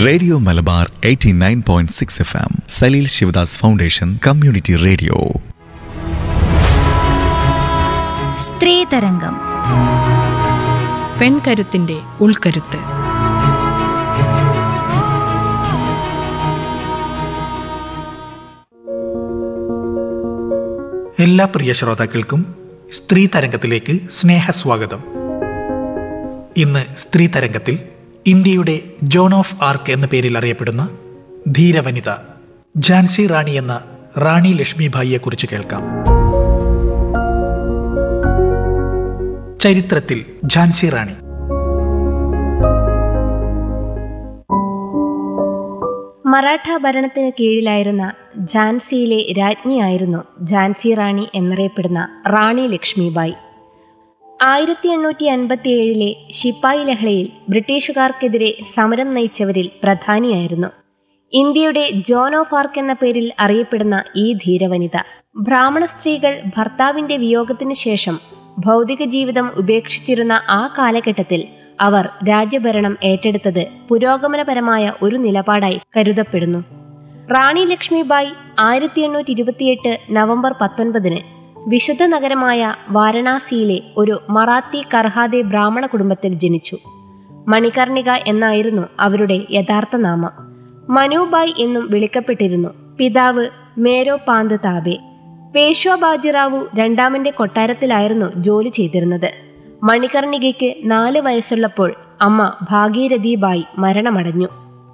radio Malabar 89.6 point six F M Saleel Sivadas foundation community radio സ്ത്രീതരംഗം പെൺകരുത്തിന്റെ ഉൾക്കരുത്ത് എല്ലാ പ്രിയ ശ്രോതാക്കൾക്കും സ്ത്രീ തരംഗത്തിലേക്ക് സ്നേഹസ്വാഗതം ഇന്ന് സ്ത്രീ തരംഗത്തിൽ ഇന്ത്യയുടെ ജോൺ ഓഫ് ആർക്ക് എന്ന പേരിൽ അറിയപ്പെടുന്ന ധീരവനിത ഝാൻസി റാണി എന്ന റാണി ലക്ഷ്മിഭായിയെ കുറിച്ച് കേൾക്കാം ചരിത്രത്തിൽ ഝാൻസി റാണി മറാഠ ഭരണത്തിന് കീഴിലായിരുന്ന ഝാൻസിയിലെ രാജ്ഞിയായിരുന്നു ഝാൻസി റാണി എന്നറിയപ്പെടുന്ന റാണി ലക്ഷ്മിബായി ആയിരത്തി എണ്ണൂറ്റി അൻപത്തി ഏഴിലെ ശിപ്പായി ലഹളയിൽ ബ്രിട്ടീഷുകാർക്കെതിരെ സമരം നയിച്ചവരിൽ പ്രധാനിയായിരുന്നു ഇന്ത്യയുടെ ജോൺ ഓഫ് ആർക്ക് എന്ന പേരിൽ അറിയപ്പെടുന്ന ഈ ധീരവനിത ബ്രാഹ്മണ സ്ത്രീകൾ ഭർത്താവിന്റെ വിയോഗത്തിനു ശേഷം ഭൗതിക ജീവിതം ഉപേക്ഷിച്ചിരുന്ന ആ കാലഘട്ടത്തിൽ അവർ രാജ്യഭരണം ഏറ്റെടുത്തത് പുരോഗമനപരമായ ഒരു നിലപാടായി കരുതപ്പെടുന്നു റാണി ലക്ഷ്മിബായി ആയിരത്തി എണ്ണൂറ്റി ഇരുപത്തിയെട്ട് നവംബർ പത്തൊൻപതിന് വിശുദ്ധ നഗരമായ വാരണാസിയിലെ ഒരു മറാത്തി കർഹാദെ ബ്രാഹ്മണ കുടുംബത്തിൽ ജനിച്ചു മണികർണിക എന്നായിരുന്നു അവരുടെ യഥാർത്ഥ നാമം മനുബായ് എന്നും വിളിക്കപ്പെട്ടിരുന്നു പിതാവ് മേരോ പാന്ത് താബെ പേഷ്വ ബാജിറാവു രണ്ടാമന്റെ കൊട്ടാരത്തിലായിരുന്നു ജോലി ചെയ്തിരുന്നത് മണികർണികയ്ക്ക് നാല് വയസ്സുള്ളപ്പോൾ അമ്മ ഭാഗീരഥി ബായി മരണമടഞ്ഞു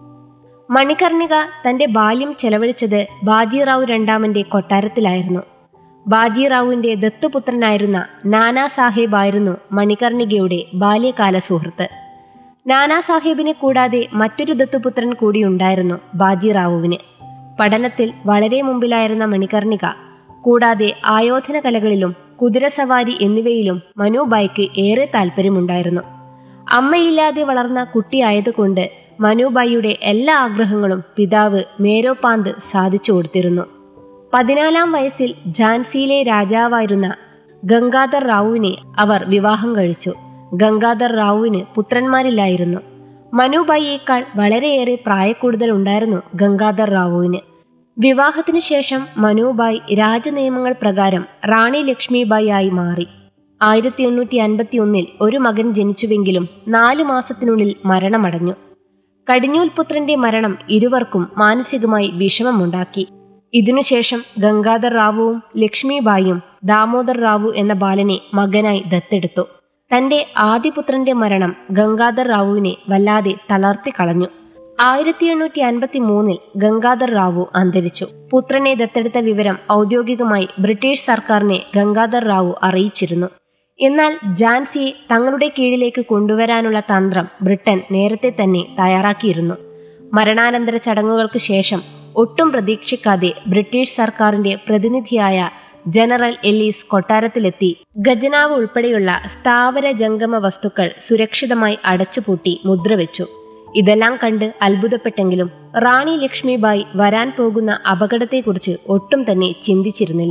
മണികർണിക തന്റെ ബാല്യം ചെലവഴിച്ചത് ബാജിറാവു രണ്ടാമന്റെ കൊട്ടാരത്തിലായിരുന്നു ബാജിറാവുവിന്റെ ദത്തുപുത്രനായിരുന്ന നാനാ സാഹേബ് ആയിരുന്നു മണികർണികയുടെ ബാല്യകാല സുഹൃത്ത് നാനാ സാഹേബിനെ കൂടാതെ മറ്റൊരു ദത്തുപുത്രൻ കൂടിയുണ്ടായിരുന്നു ബാജിറാവുവിന് പഠനത്തിൽ വളരെ മുമ്പിലായിരുന്ന മണികർണിക കൂടാതെ ആയോധന കലകളിലും കുതിരസവാരി എന്നിവയിലും മനുബായിക്ക് ഏറെ താല്പര്യമുണ്ടായിരുന്നു അമ്മയില്ലാതെ വളർന്ന കുട്ടിയായതുകൊണ്ട് മനുബായിയുടെ എല്ലാ ആഗ്രഹങ്ങളും പിതാവ് മേരോപാന്ത് സാധിച്ചു കൊടുത്തിരുന്നു പതിനാലാം വയസ്സിൽ ഝാൻസിയിലെ രാജാവായിരുന്ന ഗംഗാധർ റാവുവിനെ അവർ വിവാഹം കഴിച്ചു ഗംഗാധർ റാവുവിന് പുത്രന്മാരില്ലായിരുന്നു മനുബായിയേക്കാൾ വളരെയേറെ പ്രായക്കൂടുതൽ ഉണ്ടായിരുന്നു ഗംഗാധർ റാവുവിന് വിവാഹത്തിനു ശേഷം മനുബായ് രാജനിയമങ്ങൾ പ്രകാരം റാണി ലക്ഷ്മിബായി ആയി മാറി ആയിരത്തി എണ്ണൂറ്റി അൻപത്തി ഒന്നിൽ ഒരു മകൻ ജനിച്ചുവെങ്കിലും നാലു മാസത്തിനുള്ളിൽ മരണമടഞ്ഞു കടിഞ്ഞൂൽ പുത്രന്റെ മരണം ഇരുവർക്കും മാനസികമായി വിഷമമുണ്ടാക്കി ഇതിനുശേഷം ഗംഗാധർ റാവുവും ലക്ഷ്മിബായിയും ദാമോദർ റാവു എന്ന ബാലനെ മകനായി ദത്തെടുത്തു തന്റെ ആദ്യപുത്രന്റെ മരണം ഗംഗാധർ റാവുവിനെ വല്ലാതെ തളർത്തി കളഞ്ഞു ആയിരത്തി എണ്ണൂറ്റി അൻപത്തി മൂന്നിൽ ഗംഗാധർ റാവു അന്തരിച്ചു പുത്രനെ ദത്തെടുത്ത വിവരം ഔദ്യോഗികമായി ബ്രിട്ടീഷ് സർക്കാരിനെ ഗംഗാധർ റാവു അറിയിച്ചിരുന്നു എന്നാൽ ഝാൻസിയെ തങ്ങളുടെ കീഴിലേക്ക് കൊണ്ടുവരാനുള്ള തന്ത്രം ബ്രിട്ടൻ നേരത്തെ തന്നെ തയ്യാറാക്കിയിരുന്നു മരണാനന്തര ചടങ്ങുകൾക്ക് ശേഷം ഒട്ടും പ്രതീക്ഷിക്കാതെ ബ്രിട്ടീഷ് സർക്കാരിന്റെ പ്രതിനിധിയായ ജനറൽ എല്ലീസ് കൊട്ടാരത്തിലെത്തി ഖജനാവ് ഉൾപ്പെടെയുള്ള സ്ഥാവര ജംഗമ വസ്തുക്കൾ സുരക്ഷിതമായി അടച്ചുപൂട്ടി മുദ്രവെച്ചു ഇതെല്ലാം കണ്ട് അത്ഭുതപ്പെട്ടെങ്കിലും റാണി ലക്ഷ്മിബായി വരാൻ പോകുന്ന അപകടത്തെക്കുറിച്ച് ഒട്ടും തന്നെ ചിന്തിച്ചിരുന്നില്ല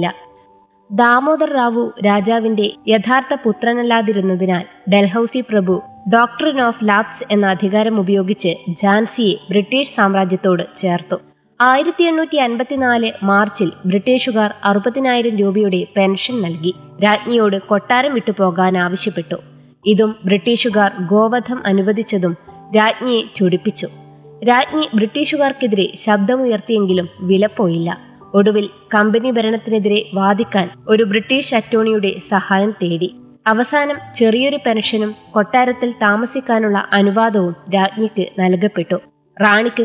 ദാമോദർ റാവു രാജാവിന്റെ യഥാർത്ഥ പുത്രനല്ലാതിരുന്നതിനാൽ ഡൽഹൌസി പ്രഭു ഡോക്ടറിൻ ഓഫ് ലാബ്സ് എന്ന അധികാരം ഉപയോഗിച്ച് ഝാൻസിയെ ബ്രിട്ടീഷ് സാമ്രാജ്യത്തോട് ചേർത്തു ആയിരത്തി എണ്ണൂറ്റി അൻപത്തിനാല് മാർച്ചിൽ ബ്രിട്ടീഷുകാർ അറുപതിനായിരം രൂപയുടെ പെൻഷൻ നൽകി രാജ്ഞിയോട് കൊട്ടാരം വിട്ടു പോകാൻ ആവശ്യപ്പെട്ടു ഇതും ബ്രിട്ടീഷുകാർ ഗോവധം അനുവദിച്ചതും രാജ്ഞിയെ ചൊടിപ്പിച്ചു രാജ്ഞി ബ്രിട്ടീഷുകാർക്കെതിരെ ശബ്ദമുയർത്തിയെങ്കിലും വിലപ്പോയില്ല ഒടുവിൽ കമ്പനി ഭരണത്തിനെതിരെ വാദിക്കാൻ ഒരു ബ്രിട്ടീഷ് അറ്റോർണിയുടെ സഹായം തേടി അവസാനം ചെറിയൊരു പെൻഷനും കൊട്ടാരത്തിൽ താമസിക്കാനുള്ള അനുവാദവും രാജ്ഞിക്ക് നൽകപ്പെട്ടു റാണിക്ക്